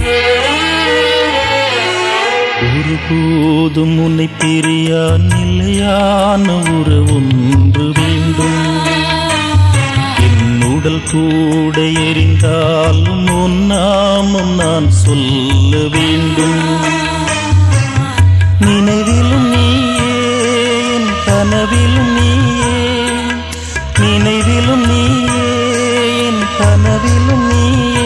ஒருபோதும் உன்னை பிரியா நிலையான உறவொன்று வேண்டும் என் உடல் கூட எரிந்தாலும் உன் நாமம் நான் சொல்ல வேண்டும் நினைவிலும் நீயே என் கனவிலும் நீயே நினைவிலும் நீயே என் கனவிலும் நீயே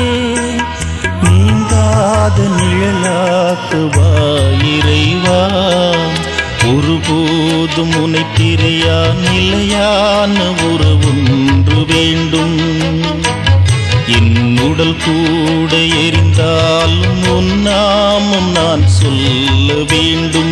நீங்காத நிழலாக்குவா இறைவா ஒருபோதும் உனை பிரியா நிலையான உறவொன்று வேண்டும் என் உடல் கூட எரிந்தாலும் உன் நாமம் நான் சொல்ல வேண்டும்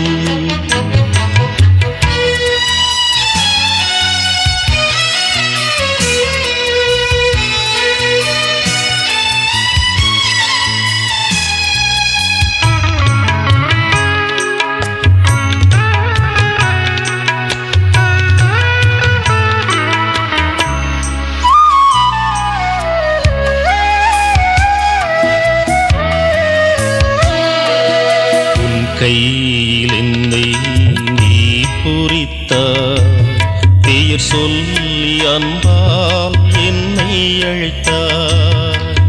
உன் கையில் என்னை நீ பொறித்தார் பெயர் சொல்லி அன்பால் என்னை அழைத்தார்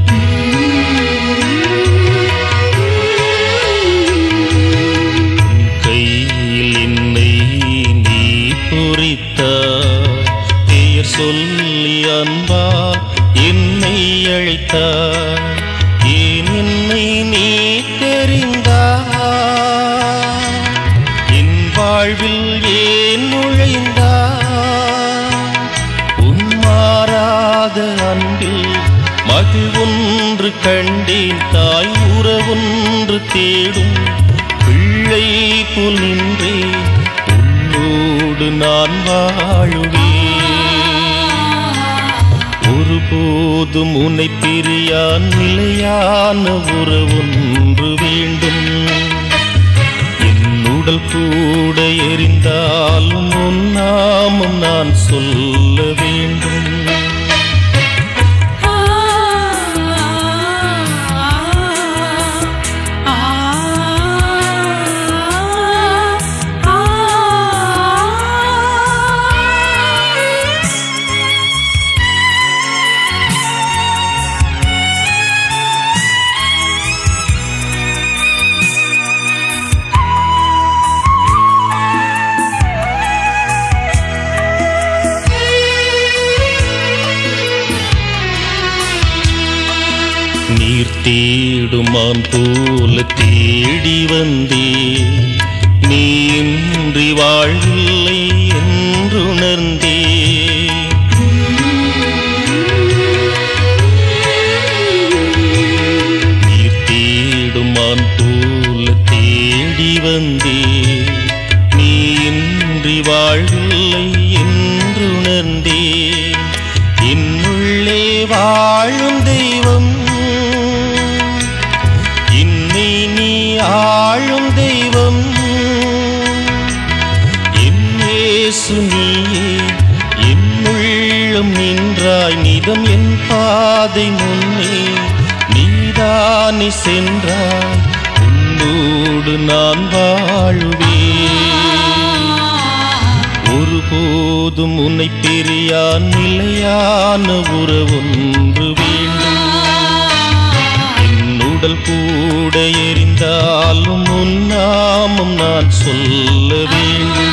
உன் கையில் என்னை நீ பொறித்தார் பெயர் சொல்லி அன்பால் என்னை அழைத்தார் ஏன் என்னை நீ தெரிந்தார் என் வாழ்வில் ஏன் நுழைந்தார் உன் மாறாத அன்பில் மகிழ்வொன்று கண்டேன் தாய் உறவொன்று தேடும் பிள்ளை புல் நின்றேன் உன்னோடு நான் வாழுவேன் ஒருபோதும் உன்னை பிரியா நிலையான உறவொன்று வேண்டும் என் உடல் கூட எரிந்தாலும் உன் நாமம் நான் சொல்ல வேண்டும் நீர் தேடுமான் போல தேடி வந்தே நீ இன்றி வாழ்வில்லை என்றுணர்ந்தே நீர் தேடுமான் போல தேடி வந்தே நீ இன்றி வாழ்வில்லை என்றுணர்ந்தே என்னுள்ளே வாழும் தெய்வம் இன்னை நீ ஆளும் தெய்வம் என் இயேசு நீயே என் உள்ளம் நின்றாய் நிதம் என் பாதை முன்னே நீதானி சென்றாய் உன்னோடு நான் வாழுவேன் ஒருபோதும் உன்னை பிரியா நிலையான உறவொன்று வேண்டும் என் உடல் கூட எரிந்தாலும் உன் நாமம் நான் சொல்ல வேண்டும்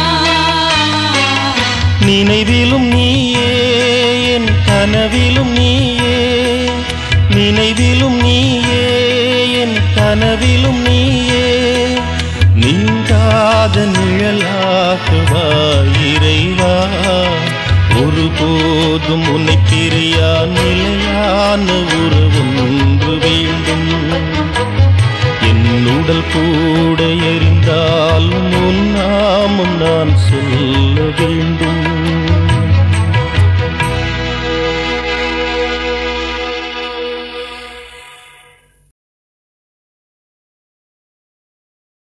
நினைவிலும் நீயே என் கனவிலும் நீயே நினைவிலும் நீயே என் கனவிலும் நீயே நீங்காத நிழலாகவா இறைவா ஒருபோதும் உன்னை பிரியா நிலையான உறவொன்று வேண்டும் என் உடல் கூட எரிந்தாலும்